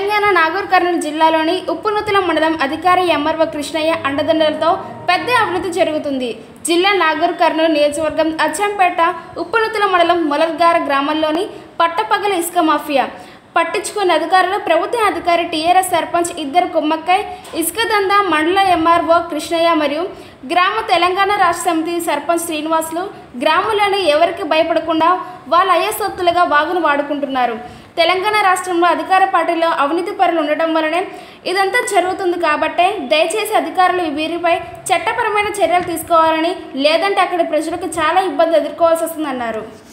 తెలంగాణ నాగూర్ కర్నూలు జిల్లాలోని ఉప్పునుతుల మండలం అధికారి ఎంఆర్ఓ కృష్ణయ్య అండదండలతో పెద్ద అవినీతి జరుగుతుంది జిల్లా నాగూర్ కర్నూలు నియోజకవర్గం అచ్చంపేట ఉప్పునుతుల మండలం మొలల్గార గ్రామంలోని పట్టపగల ఇసుక మాఫియా పట్టించుకున్న అధికారులు ప్రభుత్వ అధికారి టీఆర్ఎస్ సర్పంచ్ ఇద్దరు కుమ్మక్కై ఇసుక దందా మండల ఎంఆర్ఓ కృష్ణయ్య మరియు గ్రామ తెలంగాణ రాష్ట్ర సమితి సర్పంచ్ శ్రీనివాసులు గ్రామంలోని ఎవరికి భయపడకుండా వాళ్ళ అయ్యే సొత్తులుగా వాగును వాడుకుంటున్నారు తెలంగాణ రాష్ట్రంలో అధికార పార్టీలో అవినీతి పరులు ఉండటం వలనే ఇదంతా జరుగుతుంది కాబట్టే దయచేసి అధికారులు వీరిపై చట్టపరమైన చర్యలు తీసుకోవాలని లేదంటే అక్కడి ప్రజలకు చాలా ఇబ్బంది ఎదుర్కోవాల్సి వస్తుందన్నారు